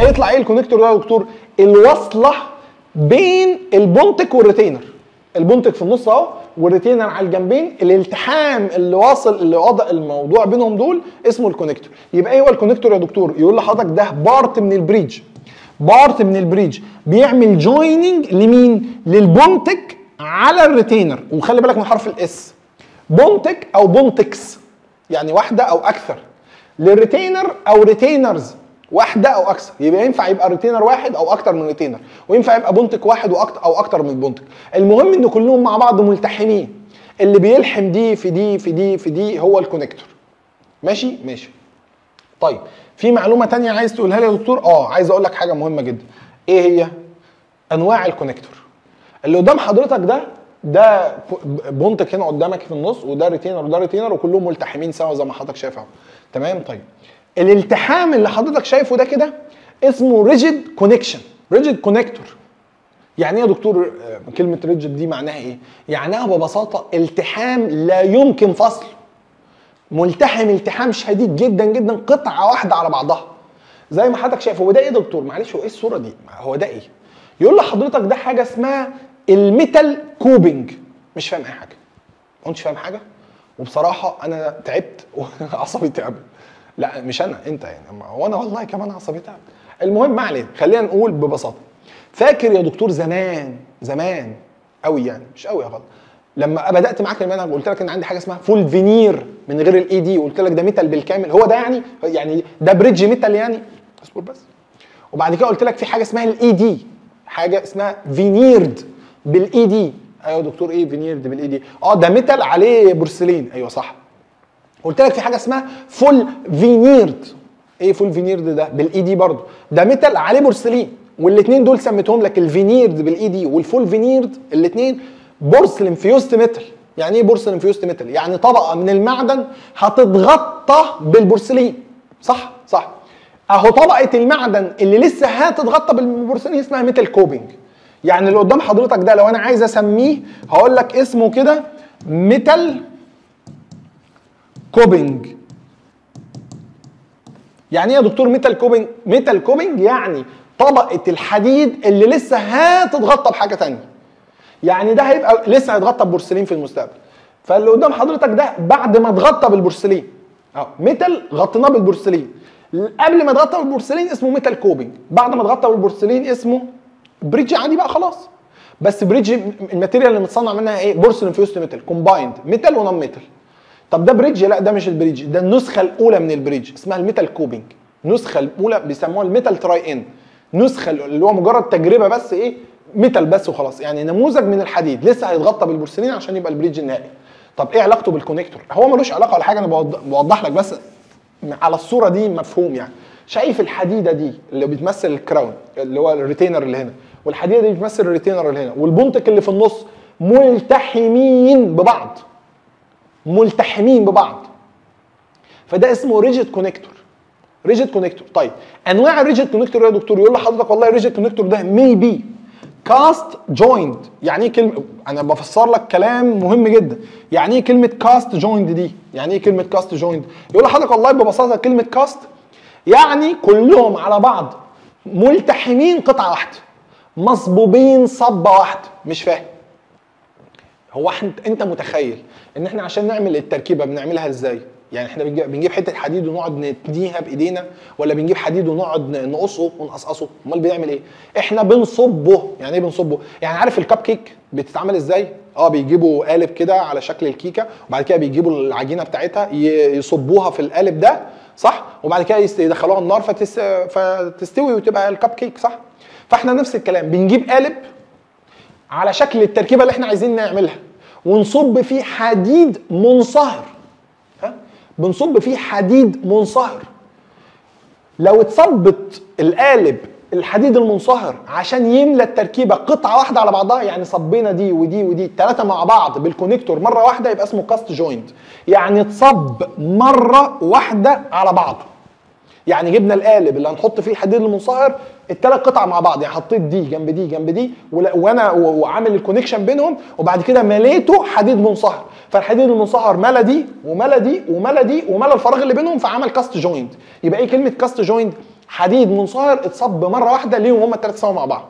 يبقى يطلع ايه الكونكتور ده يا دكتور الوصله بين البونتك والريتينر البونتك في النص اهو والريتينر على الجنبين الالتحام اللي واصل اللي وضع الموضوع بينهم دول اسمه الكونكتور يبقى ايه هو الكونكتور يا دكتور يقول لحضرتك ده بارت من البريدج بارت من البريدج بيعمل جويننج لمين للبونتك على الريتينر وخلي بالك من حرف الاس بونتك او بونتكس يعني واحده او اكثر للريتينر او ريتينرز واحده او اكثر يبقى ينفع يبقى ريتينر واحد او اكتر من ريتينر وينفع يبقى بونتك واحد واكتر او اكتر من بونتك المهم ان كلهم مع بعض ملتحمين اللي بيلحم دي في دي في دي في دي هو الكونكتور ماشي ماشي طيب في معلومه تانية عايز تقولها لي يا دكتور اه عايز اقول لك حاجه مهمه جدا ايه هي انواع الكونكتور اللي قدام حضرتك ده ده بونتك هنا قدامك في النص وده ريتينر وده ريتينر وكلهم ملتحمين سوا زي ما حضرتك شايف اهو تمام طيب الالتحام اللي حضرتك شايفه ده كده اسمه ريجيد كونكشن ريجيد كونكتور يعني ايه يا دكتور آه، كلمه ريجيد دي معناها ايه معناها ببساطه التحام لا يمكن فصله ملتحم التحام شديد جدا جدا قطعه واحده على بعضها زي ما حضرتك شايف هو ده ايه يا دكتور معلش هو ايه الصوره دي هو ده ايه يقول لحضرتك ده حاجه اسمها الميتال كوبنج مش فاهم اي حاجه ما كنتش فاهم حاجه وبصراحه انا تعبت وعصبي تعب لا مش انا انت يعني أما- وانا والله كمان عصبي تعب المهم ما علينا خلينا نقول ببساطه فاكر يا دكتور زمان زمان قوي يعني مش قوي يا غلط لما بدات معاك المنهج قلت لك ان عندي حاجه اسمها فول فينير من غير الاي دي وقلت لك ده ميتال بالكامل هو ده يعني يعني ده بريدج ميتال يعني اصبر بس وبعد كده قلت لك في حاجه اسمها الاي دي حاجه اسمها فينيرد بالاي دي ايوه يا دكتور ايه فينيرد بالاي دي اه ده ميتال عليه بورسلين ايوه صح قلت لك في حاجه اسمها فول فينيرد ايه فول فينيرد ده بالاي دي برضه ده ميتال عليه بورسلين والاثنين دول سميتهم لك الفينيرد بالاي دي والفول فينيرد الاثنين بورسلين فيوست ميتال يعني ايه بورسلين فيوست ميتال يعني طبقه من المعدن هتتغطى بالبورسلين صح صح اهو طبقه المعدن اللي لسه هتتغطى بالبورسلين اسمها ميتال كوبينج يعني اللي قدام حضرتك ده لو انا عايز اسميه هقول لك اسمه كده ميتال كوبينج يعني ايه يا دكتور ميتال كوبينج ميتال كوبينج يعني طبقه الحديد اللي لسه هتتغطى بحاجه تانية يعني ده هيبقى لسه هيتغطى ببورسلين في المستقبل فاللي قدام حضرتك ده بعد ما اتغطى بالبورسلين اه ميتال غطيناه بالبورسلين قبل ما اتغطى بالبورسلين اسمه ميتال كوبينج بعد ما اتغطى بالبورسلين اسمه بريدج عادي بقى خلاص بس بريدج الماتيريال اللي متصنع منها ايه بورسلين فيوست ميتال كومبايند ميتال ونون ميتال طب ده بريدج لا ده مش البريدج ده النسخه الاولى من البريدج اسمها الميتال كوبينج النسخه الاولى بيسموها الميتال تراي ان نسخه اللي هو مجرد تجربه بس ايه ميتال بس وخلاص يعني نموذج من الحديد لسه هيتغطى بالبورسلين عشان يبقى البريدج النهائي طب ايه علاقته بالكونكتور هو ملوش علاقه ولا حاجه انا بوض- بوضح لك بس على الصوره دي مفهوم يعني شايف الحديده دي اللي بتمثل الكراون اللي هو الريتينر اللي هنا والحديده دي بتمثل الريتينر اللي هنا والبونتك اللي في النص ملتحمين ببعض ملتحمين ببعض فده اسمه ريجيد كونكتور ريجيد كونكتور طيب انواع الريجيد كونكتور يا دكتور يقول لحضرتك والله الريجيد كونكتور ده مي بي كاست جويند يعني ايه كلمه انا بفسر لك كلام مهم جدا يعني ايه كلمه كاست جويند دي يعني ايه كلمه كاست جويند يقول لحضرتك والله ببساطه كلمه كاست يعني كلهم على بعض ملتحمين قطعه واحده مصبوبين صبه واحده مش فاهم هو احنا انت متخيل ان احنا عشان نعمل التركيبه بنعملها ازاي؟ يعني احنا بنجيب, بنجيب حته حديد ونقعد نتنيها بايدينا ولا بنجيب حديد ونقعد ن- نقصه ونقصقصه؟ امال بنعمل ايه؟ احنا بنصبه، يعني ايه بنصبه؟ يعني عارف الكب كيك بتتعمل ازاي؟ اه بيجيبوا قالب كده على شكل الكيكه وبعد كده بيجيبوا العجينه بتاعتها ي- يصبوها في القالب ده صح؟ وبعد كده يست- يدخلوها النار فتس... فتستوي وتبقى الكب كيك صح؟ فاحنا نفس الكلام بنجيب قالب على شكل التركيبه اللي احنا عايزين نعملها ونصب فيه حديد منصهر ها بنصب فيه حديد منصهر لو اتصبت القالب الحديد المنصهر عشان يملى التركيبه قطعه واحده على بعضها يعني صبينا دي ودي ودي الثلاثه مع بعض بالكونكتور مره واحده يبقى اسمه كاست جوينت يعني اتصب مره واحده على بعضه يعني جبنا القالب اللي هنحط فيه الحديد المنصهر الثلاث قطع مع بعض يعني حطيت دي جنب دي جنب دي ولا- وانا و- وعامل الكونكشن بينهم وبعد كده مليته حديد منصهر فالحديد المنصهر ملا دي وملا دي وملا دي وملا الفراغ اللي بينهم فعمل كاست جوينت يبقى ايه كلمه كاست جوينت حديد منصهر اتصب مره واحده ليهم هم الثلاثه سوا مع بعض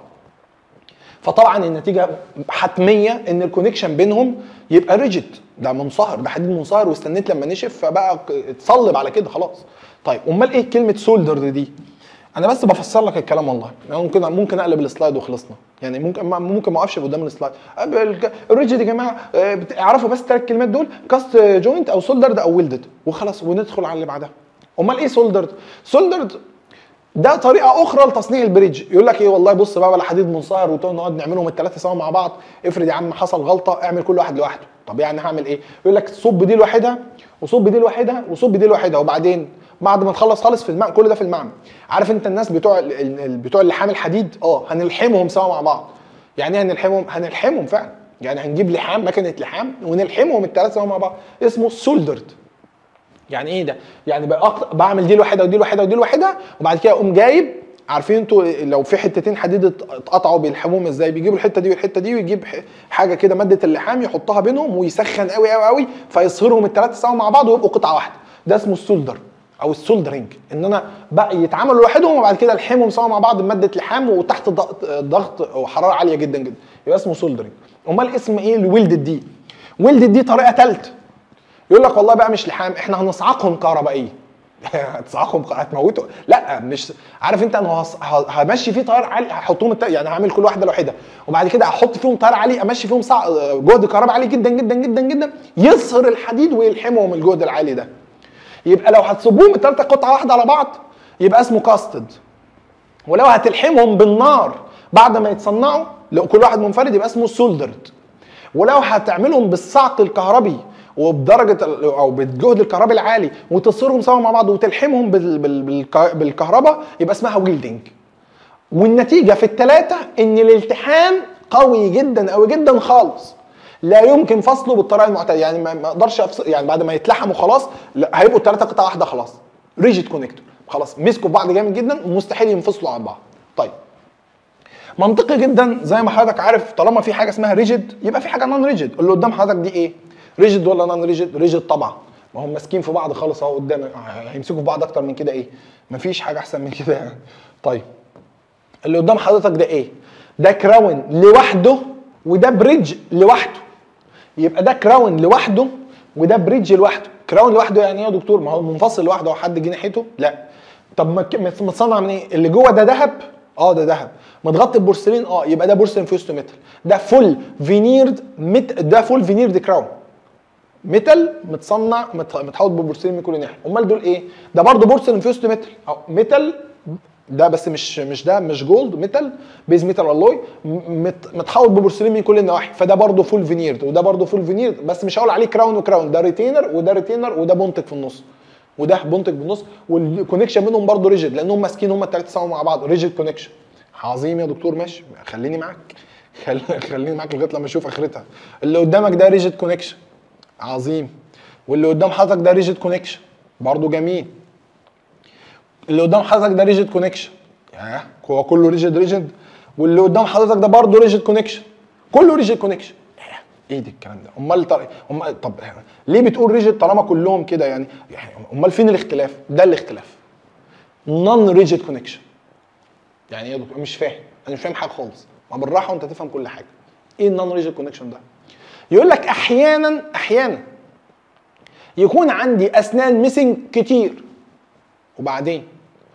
فطبعا النتيجه حتميه ان الكونكشن بينهم يبقى ريجيد ده منصهر ده حديد منصهر واستنيت لما نشف فبقى ك- اتصلب على كده خلاص طيب امال ايه كلمه سولدر دي انا بس بفسر لك الكلام والله يعني ممكن ممكن اقلب السلايد وخلصنا يعني ممكن ما- ممكن ما اقفش قدام السلايد الريجيد يا جماعه آه، بت- اعرفوا بس الثلاث كلمات دول كاست جوينت او سولدرد او ويلدد وخلاص وندخل على اللي بعدها امال ايه سولدرد سولدرد ده طريقه اخرى لتصنيع البريدج يقول لك ايه والله بص بقى ولا حديد منصهر ونقعد نعملهم الثلاثه سوا مع بعض افرض يا عم حصل غلطه اعمل كل واحد لوحده طب يعني هعمل ايه يقول لك صب دي لوحدها وصب دي لوحدها وصب دي لوحدها وبعدين بعد ما نخلص خالص في المعمل كل ده في المعمل عارف انت الناس بتوع ال- ال- ال- بتوع اللحام الحديد اه هنلحمهم سوا مع بعض يعني ايه هنلحمهم هنلحمهم فعلا يعني هنجيب لحام مكنه لحام ونلحمهم الثلاثه سوا مع بعض اسمه سولدرد يعني ايه ده؟ يعني بقى بعمل دي لوحدها ودي لوحدها ودي لوحدها وبعد كده اقوم جايب عارفين انتوا لو في حتتين حديد ات- اتقطعوا بيلحموهم ازاي؟ بيجيبوا الحته دي والحته دي ويجيب ح- حاجه كده ماده اللحام يحطها بينهم ويسخن قوي قوي قوي فيصهرهم الثلاثه سوا مع بعض ويبقوا قطعه واحده ده اسمه السولدر او السولدرنج ان انا بقى يتعاملوا لوحدهم وبعد كده الحمهم سوا مع بعض بماده لحام وتحت ضغط ضغط وحراره عاليه جدا جدا يبقى اسمه سولدرنج امال اسم ايه الويلدد دي؟ ويلدد دي طريقه ثالثه يقول لك والله بقى مش لحام احنا هنصعقهم كهربائيا هتصعقهم هتموتوا لا مش عارف انت انا هص- ه- همشي فيه تيار عالي هحطهم الت... يعني هعمل كل واحده لوحدها وبعد كده احط فيهم تيار عالي امشي فيهم صع... جهد كهرباء عالي جدا جدا جدا جدا يصهر الحديد ويلحمهم الجهد العالي ده يبقى لو هتصبوهم الثلاثه قطعه واحده على بعض يبقى اسمه كاستد ولو هتلحمهم بالنار بعد ما يتصنعوا لو كل واحد منفرد يبقى اسمه سولدرد ولو هتعملهم بالصعق الكهربي وبدرجه ال- او بالجهد الكهربي العالي وتصهرهم سوا مع بعض وتلحمهم بال بال بالك- بالكهرباء يبقى اسمها ويلدنج والنتيجه في الثلاثه ان الالتحام قوي جدا قوي جدا خالص لا يمكن فصله بالطريقه المعتاده يعني ما ما اقدرش أفصل يعني بعد ما يتلحموا خلاص لا هيبقوا الثلاثه قطعه واحده خلاص ريجيد كونكتور خلاص مسكوا في بعض جامد جدا ومستحيل ينفصلوا عن بعض طيب منطقي جدا زي ما حضرتك عارف طالما في حاجه اسمها ريجيد يبقى في حاجه نون ريجيد اللي قدام حضرتك دي ايه ريجيد ولا نون ريجيد ريجيد طبعا ما هم ماسكين في بعض خالص اهو قدامك هيمسكوا في بعض اكتر من كده ايه مفيش حاجه احسن من كده يعني طيب اللي قدام حضرتك ده ايه ده كراون لوحده وده بريدج لوحده يبقى ده كراون لوحده وده بريدج لوحده كراون لوحده يعني ايه يا دكتور ما هو منفصل لوحده هو حد جه ناحيته لا طب ما ك- متصنع من ايه اللي جوه ده ذهب اه ده ذهب متغطي ببورسلين اه يبقى ده بورسلين فيوستو ميتال ده فول فينيرد مت ده فول فينيرد كراون ميتال متصنع مت- متحوط ببورسلين من كل ناحيه امال دول ايه ده برضه بورسلين فيوستو ميتال او ميتال ده بس مش مش ده مش جولد ميتال بيز ميتال الوي مت- متحوط ببورسلين من كل النواحي فده برضه فول فينيرد وده برضه فول فينيرد بس مش هقول عليه كراون وكراون ده ريتينر وده ريتينر وده بونتك في النص وده بونتك بالنص والكونكشن بينهم برضه ريجيد لانهم ماسكين هم الثلاثه سوا مع بعض ريجيد كونكشن عظيم يا دكتور ماشي خليني معاك خل- خليني معاك لغايه لما اشوف اخرتها اللي قدامك ده ريجيد كونكشن عظيم واللي قدام حضرتك ده ريجيد كونكشن برضه جميل اللي قدام حضرتك ده ريجيد كونكشن ياه هو كله ريجيد ريجيد واللي قدام حضرتك ده برضه ريجيد كونكشن كله ريجيد كونكشن ايه ده الكلام ده امال طر... امال طب ليه بتقول ريجيد طالما كلهم كده يعني يعني امال فين الاختلاف ده الاختلاف نون ريجيد كونكشن يعني ايه يا دكتور مش فاهم انا مش فاهم حاجه خالص ما بالراحه وانت تفهم كل حاجه ايه النون ريجيد كونكشن ده يقول لك احيانا احيانا يكون عندي اسنان ميسنج كتير وبعدين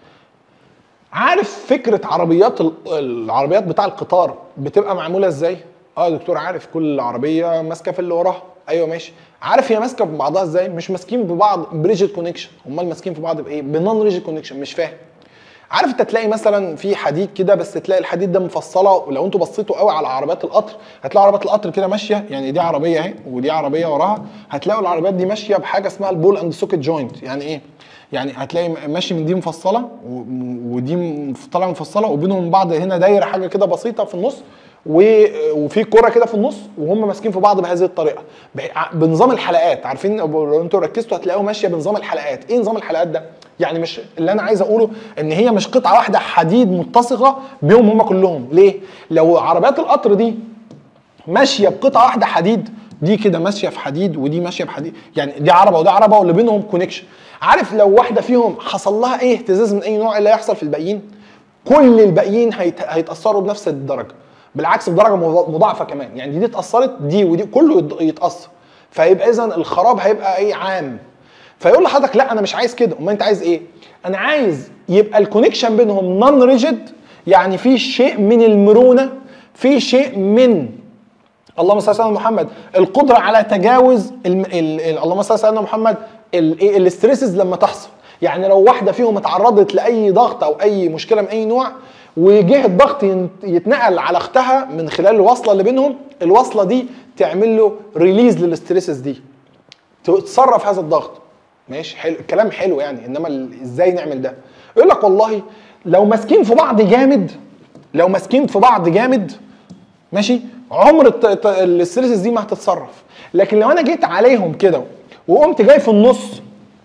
عارف فكره عربيات ال- العربيات بتاع القطار بتبقى معموله ازاي اه يا دكتور عارف كل عربيه ماسكه في اللي وراها ايوه ماشي عارف هي ماسكه في بعضها ازاي مش ماسكين في بعض بريجيد كونكشن امال ماسكين في بعض بايه بنون ريجيد كونكشن مش فاهم عارف انت تلاقي مثلا في حديد كده بس تلاقي الحديد ده مفصله ولو انتوا بصيتوا قوي على عربيات القطر هتلاقوا عربيات القطر كده ماشيه يعني دي عربيه اهي ودي عربيه وراها هتلاقوا العربيات دي ماشيه بحاجه اسمها البول اند سوكيت جوينت يعني ايه يعني هتلاقي ماشي من دي مفصله و- ودي مف- طالعه مفصله وبينهم بعض هنا دايره حاجه كده بسيطه في النص و- وفي كرة كده في النص وهم ماسكين في بعض بهذه الطريقه بح- بنظام الحلقات عارفين لو انتوا ركزتوا هتلاقوها ماشيه بنظام الحلقات ايه نظام الحلقات ده يعني مش اللي انا عايز اقوله ان هي مش قطعه واحده حديد متصغه بيهم هم كلهم ليه لو عربيات القطر دي ماشيه بقطعه واحده حديد دي كده ماشيه في حديد ودي ماشيه بحديد يعني دي عربه وده عربه واللي بينهم كونكشن عارف لو واحده فيهم حصل لها اي اهتزاز من اي نوع إيه اللي هيحصل في الباقيين كل الباقيين هيت... هيتاثروا بنفس الدرجه بالعكس بدرجه مضاعفه كمان يعني دي, دي اتاثرت دي ودي كله يتاثر فيبقى اذا الخراب هيبقى ايه عام فيقول لحضرتك لا انا مش عايز كده امال انت عايز ايه انا عايز يبقى الكونكشن بينهم نون ريجيد يعني في شيء من المرونه في شيء من اللهم صل على محمد القدره على تجاوز اللهم صل على محمد الاستريسز لما تحصل يعني لو واحده فيهم اتعرضت لاي ضغط او اي مشكله من اي نوع وجه الضغط يتنقل على اختها من خلال الوصله اللي بينهم الوصله دي تعمل له ريليز للاستريسز دي تتصرف هذا الضغط ماشي حلو الكلام حلو يعني انما ازاي نعمل ده يقول لك والله لو ماسكين في بعض جامد لو ماسكين في بعض جامد ماشي عمر الاستريسز دي ما هتتصرف لكن لو انا جيت عليهم كده وقمت جاي في النص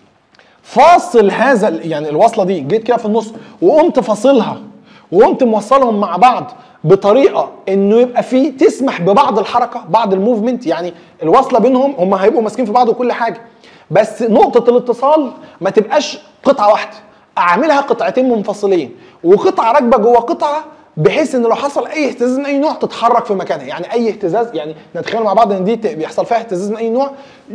فاصل هذا يعني الوصله دي جيت كده في النص وقمت فاصلها وقمت موصلهم مع بعض بطريقه انه يبقى في تسمح ببعض الحركه بعض الموفمنت يعني الوصله بينهم هم هيبقوا ماسكين في بعض وكل حاجه بس نقطه الاتصال ما تبقاش قطعه واحده اعملها قطعتين منفصلين وقطعه راكبه جوه قطعه بحيث ان لو حصل اي اهتزاز من اي نوع تتحرك في مكانها يعني اي اهتزاز يعني نتخيل مع بعض ان دي بيحصل فيها اهتزاز من اي نوع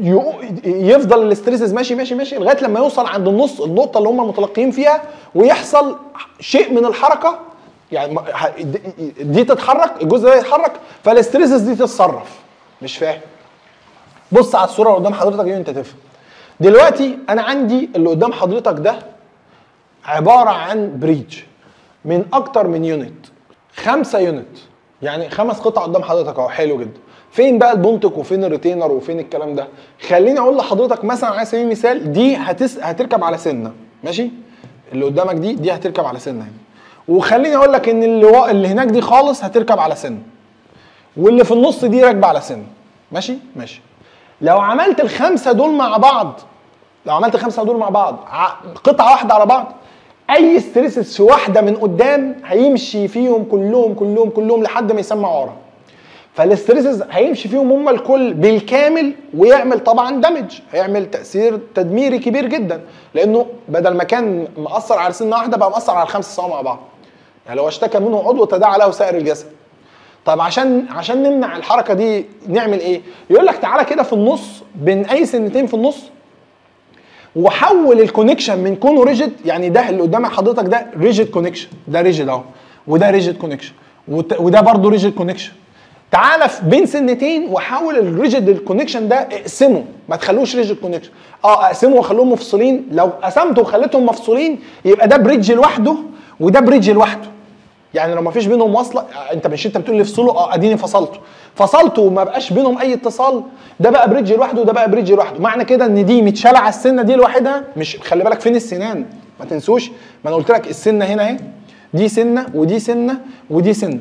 يفضل الاستريسز ماشي ماشي ماشي لغايه لما يوصل عند النص النقطه اللي هم متلقيين فيها ويحصل شيء من الحركه يعني دي تتحرك الجزء ده يتحرك فالاستريسز دي تتصرف مش فاهم بص على الصوره اللي قدام حضرتك دي انت تفهم دلوقتي انا عندي اللي قدام حضرتك ده عباره عن بريدج من اكتر من يونت خمسة يونت يعني خمس قطع قدام حضرتك اهو حلو جدا فين بقى البونتك وفين الريتينر وفين الكلام ده خليني اقول لحضرتك مثلا على سبيل المثال دي هتس... هتركب على سنه ماشي اللي قدامك دي دي هتركب على سنه هنا وخليني اقول لك ان اللي, و... اللي هناك دي خالص هتركب على سن واللي في النص دي راكبه على سن ماشي ماشي لو عملت الخمسه دول مع بعض لو عملت الخمسه دول مع بعض قطعه واحده على بعض اي ستريسز في واحده من قدام هيمشي فيهم كلهم كلهم كلهم لحد ما يسمع ورا فالاستريسز هيمشي فيهم هم الكل بالكامل ويعمل طبعا دمج هيعمل تاثير تدميري كبير جدا لانه بدل ما كان مأثر على سنه واحده بقى مأثر على الخمسه سوا مع بعض يعني لو اشتكى منه عضو تداعى له سائر الجسد طب عشان عشان نمنع الحركه دي نعمل ايه يقول لك تعالى كده في النص بين اي سنتين في النص وحول الكونكشن من كونه ريجيد يعني ده اللي قدام حضرتك ده ريجيد كونكشن ده ريجيد اهو وده ريجيد كونكشن وده برضه ريجيد كونكشن تعالى في بين سنتين وحول الريجيد الكونكشن ده اقسمه ما تخلوش ريجيد كونكشن اه اقسمه واخليهم مفصولين لو قسمته وخليتهم مفصولين يبقى ده بريدج لوحده وده بريدج لوحده يعني لو ما فيش بينهم وصله انت مش انت بتقول لي افصله اه اديني فصلته فصلته وما بقاش بينهم اي اتصال ده بقى بريدج لوحده وده بقى بريدج لوحده معنى كده ان دي متشاله على السنه دي لوحدها مش خلي بالك فين السنان ما تنسوش ما انا قلت لك السنه هنا اهي دي سنه ودي سنه ودي سنه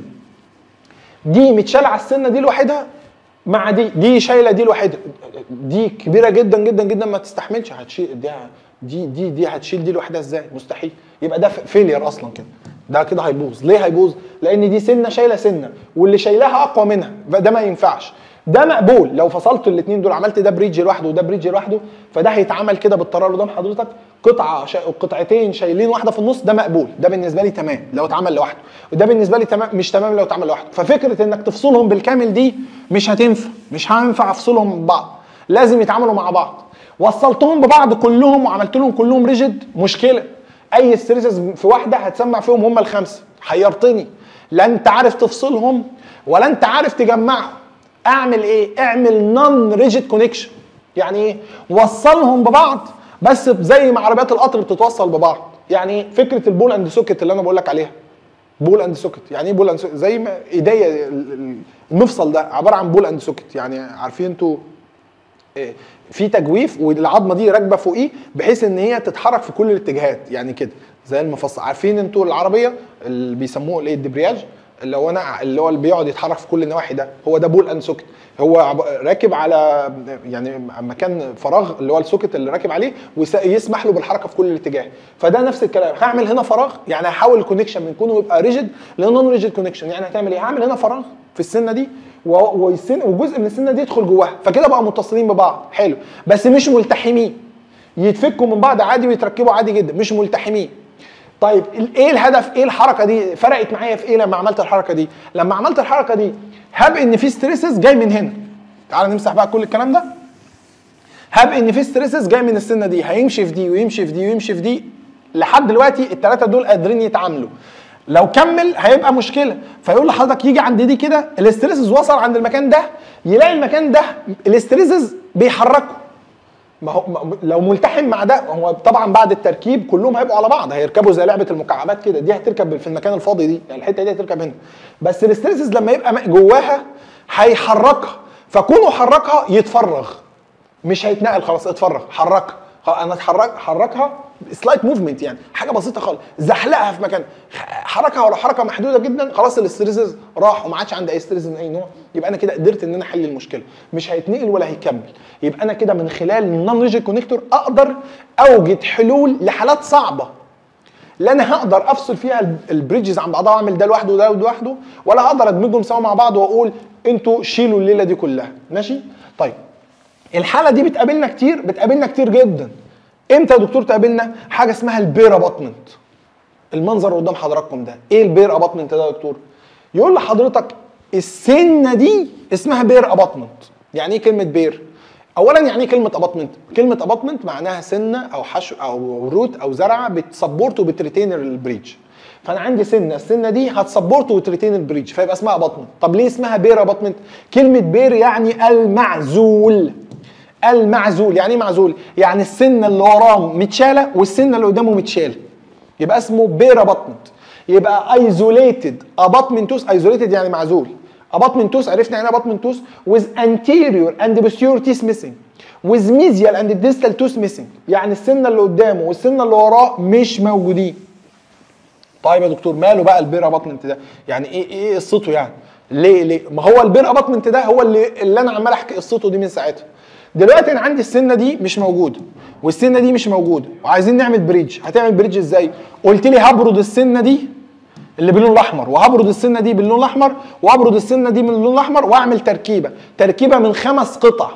دي متشاله على السنه دي لوحدها مع دي دي شايله دي لوحدها دي كبيره جدا جدا جدا ما تستحملش هتشيل دي دي دي دي هتشيل دي لوحدها ازاي مستحيل يبقى ده فيلير اصلا كده ده كده هيبوظ ليه هيبوظ لان دي سنه شايله سنه واللي شايلاها اقوى منها ده ما ينفعش ده مقبول لو فصلت الاثنين دول عملت ده بريدج لوحده وده بريدج لوحده فده هيتعمل كده بالطريقه اللي قدام حضرتك قطعه شا... قطعتين شايلين واحده في النص ده مقبول ده بالنسبه لي تمام لو اتعمل لوحده وده بالنسبه لي تمام مش تمام لو اتعمل لوحده ففكره انك تفصلهم بالكامل دي مش هتنفع مش هينفع افصلهم من بعض لازم يتعاملوا مع بعض وصلتهم ببعض كلهم وعملت لهم كلهم ريجيد مشكله اي ستريسز في واحده هتسمع فيهم هم الخمسه حيرتني لا انت عارف تفصلهم ولا انت عارف تجمعهم اعمل ايه اعمل نون ريجيد كونكشن يعني ايه وصلهم ببعض بس زي ما عربيات القطر بتتوصل ببعض يعني فكره البول اند سوكت اللي انا بقول لك عليها بول اند سوكت يعني ايه بول اند سوكت زي ما ايديا المفصل ده عباره عن بول اند سوكت يعني عارفين انتوا إيه في تجويف والعظمه دي راكبه فوقيه بحيث ان هي تتحرك في كل الاتجاهات يعني كده زي المفصل عارفين انتوا العربيه اللي بيسموه الايه الدبرياج اللي هو انا اللي هو اللي بيقعد يتحرك في كل النواحي ده هو ده بول اند سوكت هو راكب على يعني مكان فراغ اللي هو السوكت اللي راكب عليه ويسمح له بالحركه في كل الاتجاه فده نفس الكلام هعمل هنا فراغ يعني هحول الكونكشن من كونه يبقى ريجيد لنون ريجيد كونكشن يعني هتعمل ايه هعمل هنا فراغ في السنه دي والسن وجزء من السنه دي يدخل جواها فكده بقى متصلين ببعض حلو بس مش ملتحمين يتفكوا من بعض عادي ويتركبوا عادي جدا مش ملتحمين طيب ال- ايه الهدف ايه الحركه دي فرقت معايا في ايه لما عملت الحركه دي لما عملت الحركه دي هب ان في ستريسز جاي من هنا تعال نمسح بقى كل الكلام ده هب ان في ستريسز جاي من السنه دي هيمشي في دي ويمشي في دي ويمشي في دي لحد دلوقتي الثلاثه دول قادرين يتعاملوا لو كمل هيبقى مشكله فيقول لحضرتك يجي عند دي كده الاستريسز وصل عند المكان ده يلاقي المكان ده الاستريسز بيحركوا ما هو ما- لو ملتحم مع ده هو طبعا بعد التركيب كلهم هيبقوا على بعض هيركبوا زي لعبه المكعبات كده دي هتركب في المكان الفاضي دي يعني الحته دي هتركب هنا بس الاستريسز لما يبقى م- جواها هيحركها فكونه حركها يتفرغ مش هيتنقل خلاص اتفرغ حركها خلاص انا اتحرك حركها سلايت موفمنت يعني حاجه بسيطه خالص زحلقها في مكان حركها ولا حركه محدوده جدا خلاص الاستريسز راح وما عادش عندي اي ستريس من اي نوع يبقى انا كده قدرت ان انا احل المشكله مش هيتنقل ولا هيكمل يبقى انا كده من خلال النون ريجيد كونكتور اقدر اوجد حلول لحالات صعبه لا انا هقدر افصل فيها ال- البريدجز عن بعضها واعمل ده لوحده وده لوحده ولا هقدر ادمجهم سوا مع بعض واقول انتوا شيلوا الليله دي كلها ماشي طيب الحاله دي بتقابلنا كتير بتقابلنا كتير جدا امتى يا دكتور تقابلنا حاجه اسمها البير اباطمنت المنظر اللي قدام حضراتكم ده ايه البير اباطمنت ده يا دكتور يقول لحضرتك السنه دي اسمها بير اباطمنت يعني ايه كلمه بير اولا يعني ايه كلمه اباطمنت كلمه اباطمنت معناها سنه او حشو او روت او زرعه بتسبورت وبتريتين البريدج فانا عندي سنه السنه دي هتسبورت وتريتين البريدج فيبقى اسمها اباطمنت طب ليه اسمها بير اباطمنت كلمه بير يعني المعزول المعزول يعني ايه معزول يعني السنه اللي وراه متشاله والسنه اللي قدامه متشاله يبقى اسمه بير اباطمنت يبقى ايزوليتد اباطمنتوس ايزوليتد يعني معزول اباطمنتوس عرفنا يعني ايه اباطمنتوس with anterior and posterior teeth missing with medial and distal tooth missing يعني السنه اللي قدامه والسنه اللي وراه مش موجودين طيب يا دكتور ماله بقى البير اباطمنت ده يعني ايه ايه قصته يعني ليه ليه ما هو البير اباطمنت ده هو اللي اللي انا عمال احكي قصته دي من ساعتها دلوقتي انا عندي السنه دي مش موجوده والسنه دي مش موجوده وعايزين نعمل بريدج هتعمل بريدج ازاي قلت لي هبرد السنه دي اللي باللون الاحمر وهبرد السنه دي باللون الاحمر وهبرد السنه دي باللون الاحمر واعمل تركيبه تركيبه من خمس قطع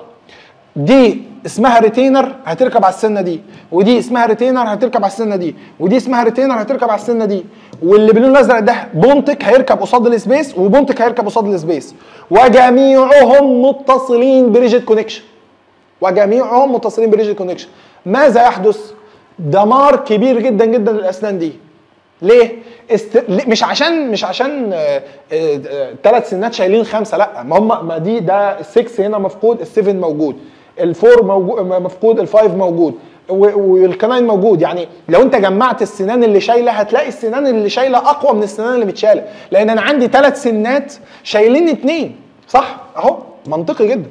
دي اسمها ريتينر هتركب على السنه دي ودي اسمها ريتينر هتركب على السنه دي ودي اسمها ريتينر هتركب على السنه دي واللي باللون الازرق ده بونتك هيركب قصاد السبيس وبونتك هيركب قصاد السبيس وجميعهم متصلين بريجيد كونكشن وجميعهم متصلين بريجيد كونكشن ماذا يحدث دمار كبير جدا جدا للاسنان دي ليه؟ است... ليه؟ مش عشان مش عشان ثلاث سنات شايلين خمسه لا ما هم ما دي ده السكس هنا مفقود السفن موجود الفور موجود مفقود الفايف موجود و- والكناين موجود يعني لو انت جمعت السنان اللي شايله هتلاقي السنان اللي شايله اقوى من السنان اللي متشاله لان انا عندي ثلاث سنات شايلين اتنين صح اهو منطقي جدا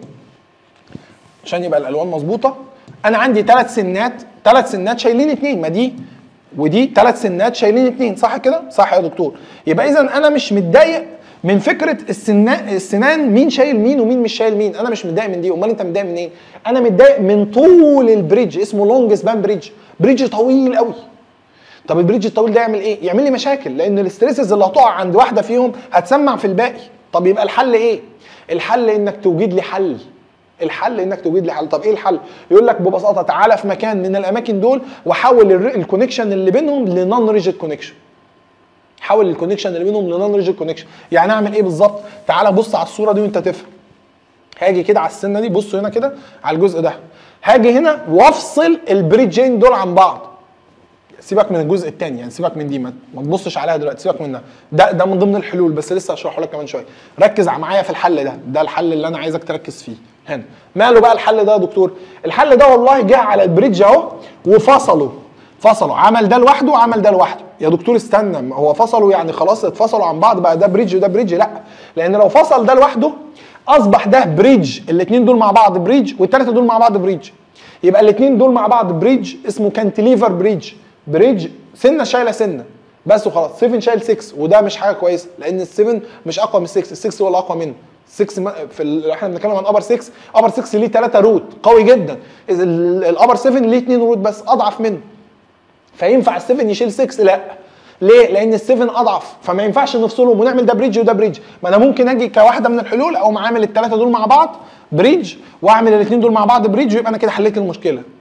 عشان يبقى الالوان مظبوطه انا عندي ثلاث سنات ثلاث سنات شايلين اتنين ما دي ودي ثلاث سنات شايلين اتنين صح كده صح يا دكتور يبقى اذا انا مش متضايق من فكره السنان السنان مين شايل مين ومين مش شايل مين انا مش متضايق من دي امال انت متضايق من ايه انا متضايق من طول البريدج اسمه لونج سبان بريدج بريدج طويل قوي طب البريدج الطويل ده يعمل ايه يعمل لي مشاكل لان الاستريسز اللي هتقع عند واحده فيهم هتسمع في الباقي طب يبقى الحل ايه الحل انك توجد لي حل الحل انك توجد لي حل طب ايه الحل يقول لك ببساطه تعالى في مكان من الاماكن دول وحول الر- الكونكشن اللي بينهم لنون ريجيد كونكشن حول الكونكشن اللي بينهم لنون ريجيد كونكشن يعني اعمل ايه بالظبط تعالى بص على الصوره دي وانت تفهم هاجي كده على السنه دي بصوا هنا كده على الجزء ده هاجي هنا وافصل البريدجين دول عن بعض سيبك من الجزء الثاني يعني سيبك من دي ما ما تبصش عليها دلوقتي سيبك منها ده ده من ضمن الحلول بس لسه هشرحه لك كمان شويه ركز معايا في الحل ده ده الحل اللي انا عايزك تركز فيه هنا ماله بقى الحل ده يا دكتور الحل ده والله جه على البريدج اهو وفصله فصلوا عمل ده لوحده وعمل ده لوحده يا دكتور استنى ما هو فصلوا يعني خلاص اتفصلوا عن بعض بقى ده بريدج وده بريدج لا لان لو فصل ده لوحده اصبح ده بريدج الاثنين دول مع بعض بريدج والثلاثه دول مع بعض بريدج يبقى الاثنين دول مع بعض بريدج اسمه كانتليفر بريدج بريدج سنه شايله سنه بس وخلاص 7 شايل 6 وده مش حاجه كويسه لان ال 7 مش اقوى من 6 ال 6 هو اللي اقوى منه 6 ما- في ال... احنا بنتكلم عن ابر 6 ابر 6 ليه 3 روت قوي جدا الابر 7 ليه 2 روت بس اضعف منه فينفع ال 7 يشيل 6 لا ليه؟ لان ال 7 اضعف فما ينفعش نفصلهم ونعمل ده بريدج وده بريدج ما انا ممكن اجي كواحده من الحلول او عامل الثلاثه دول مع بعض بريدج واعمل الاثنين دول مع بعض بريدج ويبقى انا كده حليت المشكله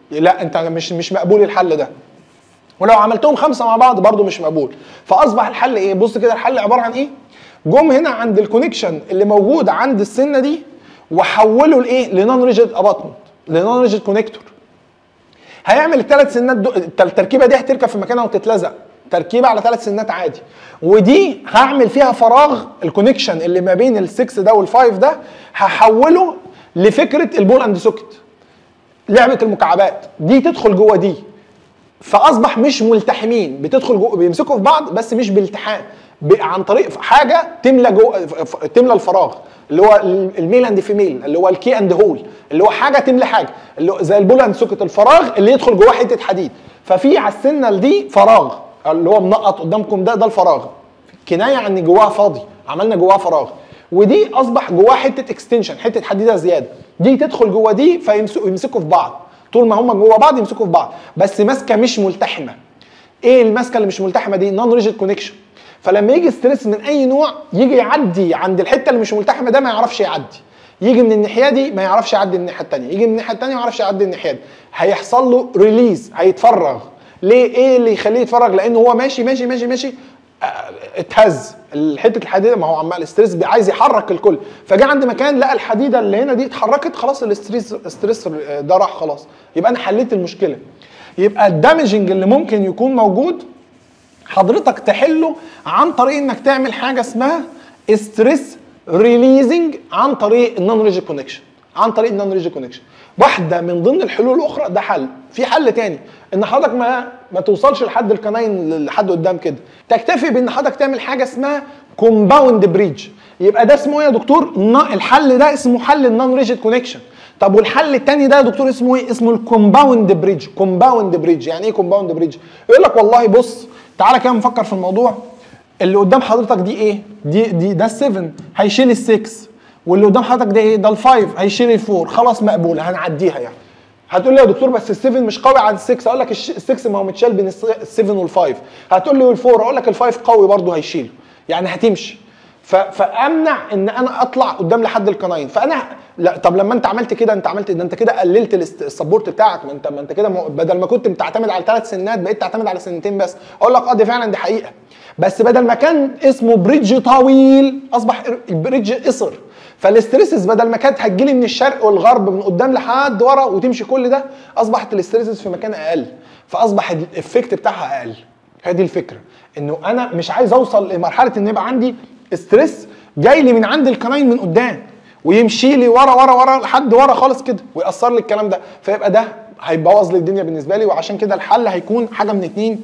لا انت مش مش مقبول الحل ده ولو عملتهم خمسه مع بعض برضو مش مقبول فاصبح الحل ايه بص كده الحل عباره عن ايه جم هنا عند الكونكشن اللي موجود عند السنه دي وحولوا لايه لنون ريجيد اباتمنت لنون ريجيد كونكتور هيعمل الثلاث سنات دو... التركيبه دي هتركب في مكانها وتتلزق تركيبه على ثلاث سنات عادي ودي هعمل فيها فراغ الكونكشن اللي ما بين ال6 ده وال5 ده هحوله لفكره البول اند سوكت لعبه المكعبات دي تدخل جوه دي فاصبح مش ملتحمين بتدخل جوه بيمسكوا في بعض بس مش بالتحام ب- عن طريق حاجه تملى جوه ف- ف- تملى الفراغ اللي هو ال- الميل اند فيميل اللي هو الكي اند هول اللي هو حاجه تملى حاجه اللي هو زي البول اند سوكت الفراغ اللي يدخل جواه حته حديد ففي على السنه دي فراغ اللي هو منقط قدامكم ده ده الفراغ كنايه عن ان جواها فاضي عملنا جواها فراغ ودي اصبح جواها حته اكستنشن حته حديده زياده دي تدخل جوه دي فيمسكوا في بعض طول ما هم جوه بعض يمسكوا في بعض بس ماسكه مش ملتحمه ايه الماسكه اللي مش ملتحمه دي نون ريجيد كونكشن فلما يجي ستريس من اي نوع يجي يعدي عند الحته اللي مش ملتحمه ده ما يعرفش يعدي يجي من الناحيه دي ما يعرفش يعدي الناحيه الثانيه يجي من الناحيه الثانيه ما يعرفش يعدي الناحيه دي هيحصل له ريليز هيتفرغ ليه ايه اللي يخليه يتفرغ لان هو ماشي ماشي ماشي ماشي آه، اتهز حته الحديده ما هو عمال الستريس بي- عايز يحرك الكل فجاء عند مكان لقى الحديده اللي هنا دي اتحركت خلاص الاستريس الستريس ده راح خلاص يبقى انا حليت المشكله يبقى الدامجنج اللي ممكن يكون موجود حضرتك تحله عن طريق انك تعمل حاجه اسمها ستريس ريليزنج عن طريق النون ريجي كونكشن عن طريق النون ريجي كونكشن واحده من ضمن الحلول الاخرى ده حل في حل تاني ان حضرتك ما ما توصلش لحد القناين لحد قدام كده تكتفي بان حضرتك تعمل حاجه اسمها كومباوند بريدج يبقى ده اسمه ايه يا دكتور ن- الحل ده اسمه حل النون ريجيد كونكشن طب والحل التاني ده يا دكتور اسمه ايه اسمه الكومباوند بريدج كومباوند بريدج يعني ايه كومباوند بريدج يقول لك والله بص تعالى كده نفكر في الموضوع اللي قدام حضرتك دي ايه دي دي ده ال7 هيشيل ال6 واللي قدام حضرتك ده ايه ده ال5 هيشيل ال4 خلاص مقبوله هنعديها يعني هتقول لي يا دكتور بس ال7 مش قوي عن ال6 اقول لك ال6 ما هو متشال بين ال7 وال5 هتقول لي وال4 اقول لك ال5 قوي برضه هيشيله يعني هتمشي ف... فامنع ان انا اطلع قدام لحد القناين فانا لا طب لما انت عملت كده انت عملت ده انت كده قللت الاست- السبورت بتاعك ما انت ما انت كده م- بدل ما كنت بتعتمد على ثلاث سنات بقيت تعتمد على سنتين بس اقول لك اه دي فعلا دي حقيقه بس بدل ما كان اسمه بريدج طويل اصبح البريدج قصر فالاستريسز بدل ما كانت هتجيلي من الشرق والغرب من قدام لحد ورا وتمشي كل ده اصبحت الاستريسز في مكان اقل فاصبح الافكت بتاعها اقل هي دي الفكره انه انا مش عايز اوصل لمرحله ان يبقى عندي ستريس جاي لي من عند القناين من قدام ويمشي لي ورا ورا ورا لحد ورا خالص كده ويأثر لي الكلام ده فيبقى ده هيبوظ لي الدنيا بالنسبه لي وعشان كده الحل هيكون حاجه من اتنين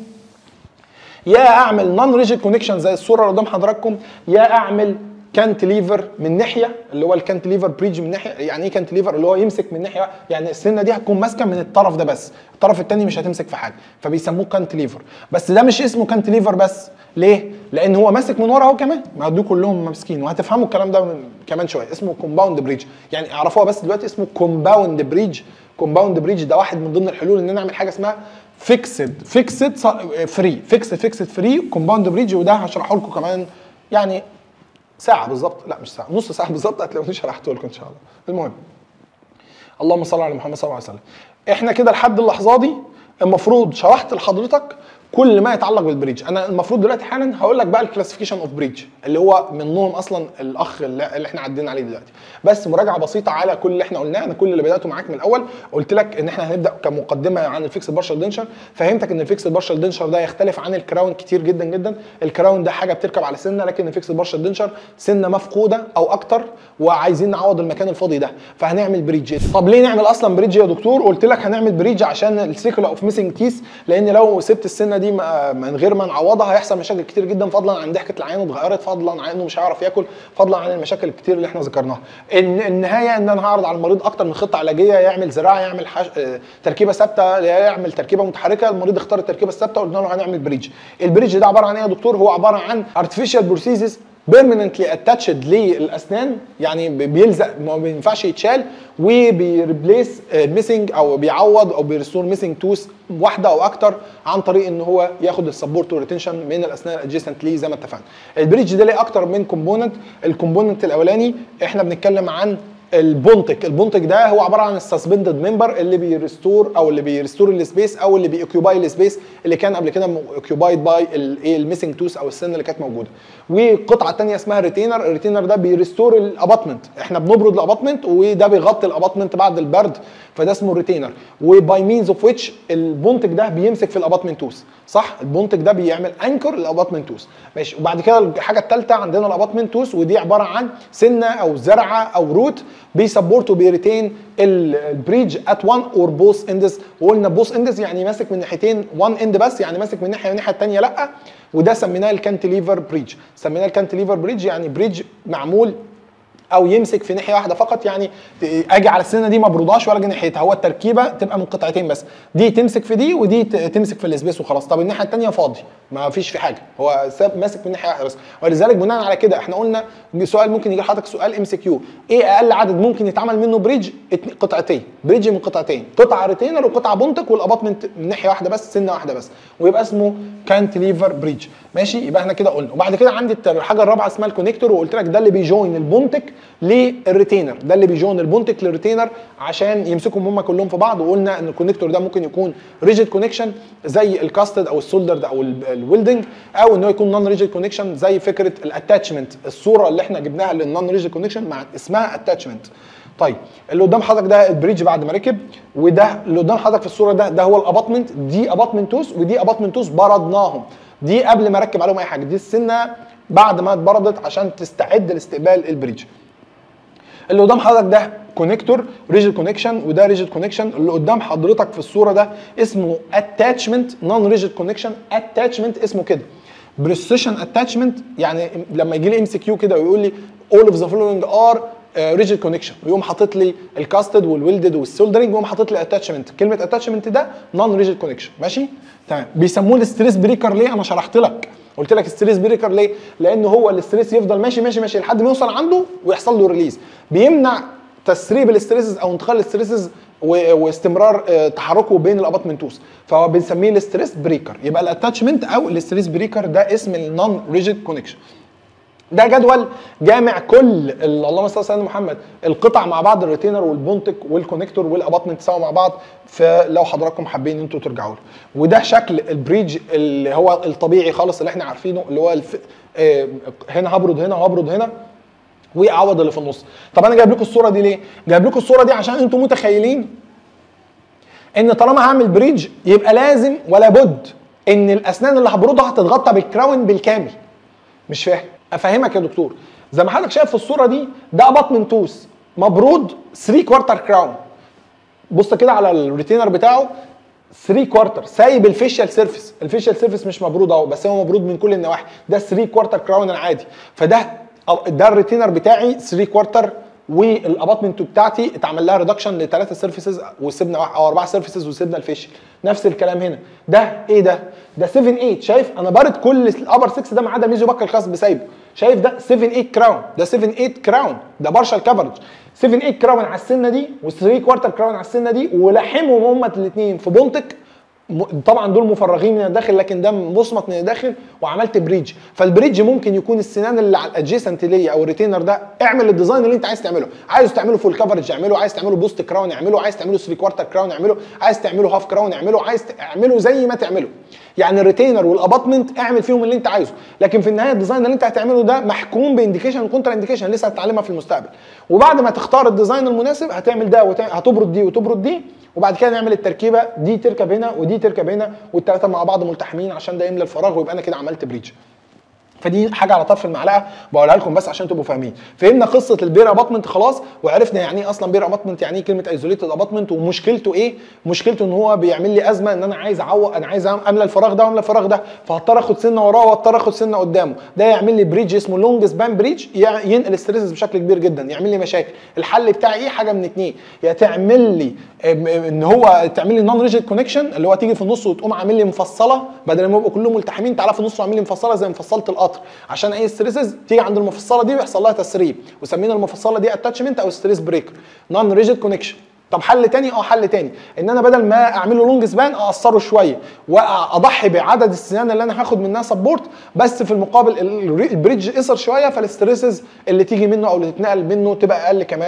يا اعمل نون ريجيد كونكشن زي الصوره اللي قدام حضراتكم يا اعمل كانتليفر من ناحيه اللي هو الكانتليفر بريدج من ناحيه يعني ايه كانتليفر اللي هو يمسك من ناحيه يعني السنه دي هتكون ماسكه من الطرف ده بس الطرف الثاني مش هتمسك في حاجه فبيسموه كانتليفر بس ده مش اسمه كانتليفر بس ليه لان هو ماسك من ورا اهو كمان ما دول كلهم ماسكين وهتفهموا الكلام ده من كمان شويه اسمه كومباوند بريدج يعني اعرفوها بس دلوقتي اسمه كومباوند بريدج كومباوند بريدج ده واحد من ضمن الحلول ان انا اعمل حاجه اسمها فيكسد فيكسد فري فيكسد فيكسد فري كومباوند بريدج وده هشرحه لكم كمان يعني ساعه بالظبط لا مش ساعه نص ساعه بالظبط هتلاقوني شرحته لكم ان شاء الله المهم اللهم صل على محمد صلى الله عليه وسلم احنا كده لحد اللحظه دي المفروض شرحت لحضرتك كل ما يتعلق بالبريدج انا المفروض دلوقتي حالا هقول لك بقى الكلاسيفيكيشن اوف بريدج اللي هو منهم اصلا الاخ اللي اللي احنا عدينا عليه دلوقتي بس مراجعه بسيطه على كل اللي احنا قلناه انا كل اللي بداته معاك من الاول قلت لك ان احنا هنبدا كمقدمه عن الفيكس بارشال دنشر فهمتك ان الفيكس بارشال دنشر ده يختلف عن الكراون كتير جدا جدا الكراون ده حاجه بتركب على سنه لكن الفيكس بارشال دنشر سنه مفقوده او اكتر وعايزين نعوض المكان الفاضي ده فهنعمل بريدج طب ليه نعمل اصلا بريدج يا دكتور قلت لك هنعمل بريدج عشان السيكل اوف ميسنج تيس لان لو سبت السنه دي ما- من غير ما نعوضها هيحصل مشاكل كتير جدا فضلا عن ضحكه العين اتغيرت فضلا عن انه مش هيعرف ياكل فضلا عن المشاكل الكتير اللي احنا ذكرناها ان النهايه ان انا هعرض على المريض اكتر من خطه علاجيه يعمل زراعه يعمل حش... آه، تركيبه ثابته يعمل تركيبه متحركه المريض اختار التركيبه الثابته قلنا له هنعمل بريدج البريدج ده عباره عن ايه يا دكتور هو عباره عن artificial prosthesis بيرمننتلي اتاتشد للاسنان يعني بي- بيلزق ما بينفعش يتشال وبيريبليس ميسنج او بيعوض او بيرستور ميسنج توث واحده او اكتر عن طريق ان هو ياخد السبورت والريتنشن من الاسنان الادجيسنت ليه زي ما اتفقنا. البريدج ده ليه اكتر من كومبوننت الكومبوننت الاولاني احنا بنتكلم عن البونتك البونتك ده هو عباره عن السسبندد ممبر اللي بيرستور او اللي بيرستور السبيس او اللي بيوكيوباي السبيس اللي كان قبل كده اوكيوبايد باي الايه الميسنج توث او السن اللي كانت موجوده وقطعه ثانيه اسمها ريتينر الريتينر ده بيرستور الاباتمنت احنا بنبرد الاباتمنت وده بيغطي الاباتمنت بعد البرد فده اسمه الريتينر وباي مينز اوف ويتش البونتك ده بيمسك في الاباتمنت توث صح البونتك ده بيعمل انكر للاباتمنت توث ماشي وبعد كده الحاجه الثالثه عندنا الاباتمنت توث ودي عباره عن سنه او زرعه او روت بيسبورت وبيريتين البريدج ات وان اور بوث اندز وقلنا بوث اندز يعني ماسك من ناحيتين وان اند بس يعني ماسك من ناحيه والناحيه الثانيه لا وده سميناه الكانتليفر بريدج سميناه الكانتليفر بريدج يعني بريدج معمول او يمسك في ناحيه واحده فقط يعني اجي على السنه دي ما برضاش ولا اجي ناحيتها هو التركيبه تبقى من قطعتين بس دي تمسك في دي ودي تمسك في الاسبيس وخلاص طب الناحيه الثانيه فاضي ما فيش في حاجه هو ماسك من ناحيه واحده بس ولذلك بناء على كده احنا قلنا سؤال ممكن يجي لحضرتك سؤال ام سي كيو ايه اقل عدد ممكن يتعمل منه بريدج قطعتين بريدج من قطعتين قطعه ريتينر وقطعه بونتك والاباطمنت من ناحيه واحده بس سنه واحده بس ويبقى اسمه كانتليفر بريدج ماشي يبقى احنا كده قلنا وبعد كده عندي الحاجه الرابعه اسمها الكونكتور وقلت لك ده اللي بيجوين البونتك للريتينر ده اللي بيجوين البونتك للريتينر عشان يمسكهم هم كلهم في بعض وقلنا ان الكونكتور ده ممكن يكون ريجيد كونكشن زي الكاستد او السولدرد او الويلدنج او ان هو يكون نون ريجيد كونكشن زي فكره الاتاتشمنت الصوره اللي احنا جبناها للنون ريجيد كونكشن مع اسمها اتاتشمنت طيب اللي قدام حضرتك ده البريدج بعد ما ركب وده اللي قدام حضرتك في الصوره ده ده هو الاباتمنت دي اباتمنت توس ودي اباتمنت توس بردناهم دي قبل ما اركب عليهم اي حاجه دي السنه بعد ما اتبردت عشان تستعد لاستقبال البريدج اللي قدام حضرتك ده كونكتور ريجيد كونكشن وده ريجيد كونكشن اللي قدام حضرتك في الصوره ده اسمه اتاتشمنت نون ريجيد كونكشن اتاتشمنت اسمه كده بريسيشن اتاتشمنت يعني لما يجي لي ام سي كيو كده ويقول لي all of the following are ريجيد كونكشن ويقوم حاطط لي الكاستد والويلدد والسولدرنج ويقوم حاطط لي اتاتشمنت كلمه اتاتشمنت ده نون ريجيد كونكشن ماشي تمام بيسموه الستريس بريكر ليه انا شرحت لك قلت لك ستريس بريكر ليه لان هو الاستريس يفضل ماشي ماشي ماشي لحد ما يوصل عنده ويحصل له ريليز بيمنع تسريب الاستريسز او انتقال الاستريسز واستمرار تحركه بين الاباتمنت توس فهو بنسميه الستريس بريكر يبقى الاتاتشمنت او الستريس بريكر ده اسم النون ريجيد كونكشن ده جدول جامع كل اللهم صل على سيدنا محمد القطع مع بعض الريتينر والبونتك والكونكتور والاباتمنت سوا مع بعض فلو حضراتكم حابين انتوا ترجعوا له وده شكل البريدج اللي هو الطبيعي خالص اللي احنا عارفينه اللي هو الف... اه هنا هبرد هنا وهبرد هنا واعوض اللي في النص طب انا جايب لكم الصوره دي ليه جايب لكم الصوره دي عشان انتم متخيلين ان طالما هعمل بريدج يبقى لازم ولا بد ان الاسنان اللي هبردها هتتغطى بالكراون بالكامل مش فاهم افهمك يا دكتور زي ما حضرتك شايف في الصوره دي ده اباطمنت توس مبرود 3 كوارتر كراون بص كده على الريتينر بتاعه 3 كوارتر سايب الفيشال سيرفيس الفيشال سيرفيس مش مبرود اهو بس هو مبرود من كل النواحي ده 3 كوارتر كراون العادي فده ده الريتينر بتاعي 3 كوارتر والاباتمنت بتاعتي اتعمل لها ريدكشن لثلاثه سيرفيسز وسيبنا او اربعه سيرفيسز وسيبنا الفيشل نفس الكلام هنا ده ايه ده ده 7 8 شايف انا بارد كل الابر 6 ده ما عدا ميزو بكر الخاص بسايبه شايف ده 7 8 كراون ده 7 8 كراون ده بارشال كفرج 7 8 كراون على السنه دي و3 كوارتر كراون على السنه دي ولحمهم هما الاثنين في بونتك طبعا دول مفرغين من الداخل لكن ده مصمت من الداخل وعملت بريدج فالبريدج ممكن يكون السنان اللي على الادجيسنت ليا او الريتينر ده اعمل الديزاين اللي انت عايز تعمله عايز تعمله فول كفرج اعمله عايز تعمله بوست كراون اعمله عايز تعمله 3 كوارتر كراون اعمله عايز تعمله هاف كراون اعمله عايز تعمله زي ما تعمله يعني الريتينر والاباتمنت اعمل فيهم اللي انت عايزه لكن في النهايه الديزاين اللي انت هتعمله ده محكوم بانديكيشن وكونتر انديكيشن لسه هتتعلمها في المستقبل وبعد ما تختار الديزاين المناسب هتعمل ده وتعمل هتبرد دي وتبرد دي وبعد كده نعمل التركيبه دي تركب هنا ودي تركب هنا والثلاثه مع بعض ملتحمين عشان ده يملى الفراغ ويبقى انا كده عملت بريدج فدي حاجه على طرف المعلقه بقولها لكم بس عشان تبقوا فاهمين فهمنا قصه البير اباتمنت خلاص وعرفنا يعني ايه اصلا بير اباتمنت يعني ايه كلمه ايزوليتد اباتمنت ومشكلته ايه مشكلته ان هو بيعمل لي ازمه ان انا عايز اعوق انا عايز املى الفراغ ده واملى الفراغ ده فهضطر اخد سنه وراه واضطر اخد سنه قدامه ده يعمل لي بريدج اسمه لونج سبان بريدج ينقل ستريسز بشكل كبير جدا يعمل لي مشاكل الحل بتاعي ايه حاجه من اتنين يا تعمل لي ان هو تعمل لي نون ريجيد كونكشن اللي هو تيجي في النص وتقوم عامل لي مفصله بدل ما يبقوا كلهم ملتحمين تعالى في النص واعمل لي مفصله زي مفصله القطر عشان اي ستريسز تيجي عند المفصله دي ويحصل لها تسريب وسمينا المفصله دي اتاتشمنت او ستريس بريكر نون ريجيد كونكشن طب حل تاني اه حل تاني ان انا بدل ما اعمل له لونج سبان اقصره شويه واضحي بعدد السنان اللي انا هاخد منها سبورت بس في المقابل البريدج قصر شويه فالستريسز اللي تيجي منه او اللي تتنقل منه تبقى اقل كمان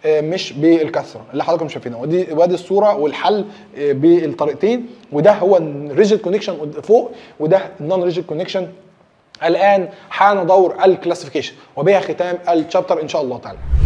آه، مش بالكثره اللي حضراتكم شايفينها ودي وادي الصوره والحل آه، بالطريقتين وده هو الريجيد كونكشن فوق وده النون ريجيد كونكشن الان حان دور الكلاسيفيكيشن وبها ختام الشابتر ان شاء الله تعالى